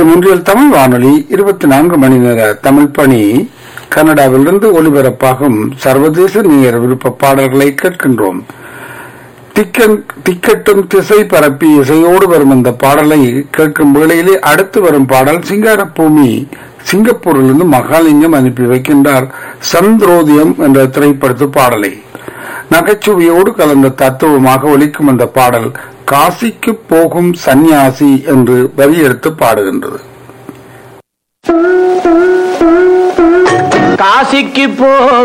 இது முன்றியல் தமிழ் வானொலி இருபத்தி நான்கு மணி நேர தமிழ் பணி கனடாவிலிருந்து ஒலிபரப்பாகும் சர்வதேச நேர விருப்ப பாடல்களை கேட்கின்றோம் திக்கன் திக்கட்டும் திசை பரப்பி இசையோடு வரும் அந்த பாடலை கேட்கும் வேளையிலே அடுத்து வரும் பாடல் சிங்காரபூமி சிங்கப்பூரிலிருந்து மகாலிங்கம் அனுப்பி வைக்கின்றார் சந்திரோதியம் என்ற திரைப்படத்து பாடலை நகைச்சுவையோடு கலந்த தத்துவமாக ஒலிக்கும் அந்த பாடல் காசிக்கு போகும் சந்நியாசி என்று வரியெடுத்து பாடுகின்றது காசிக்கு போ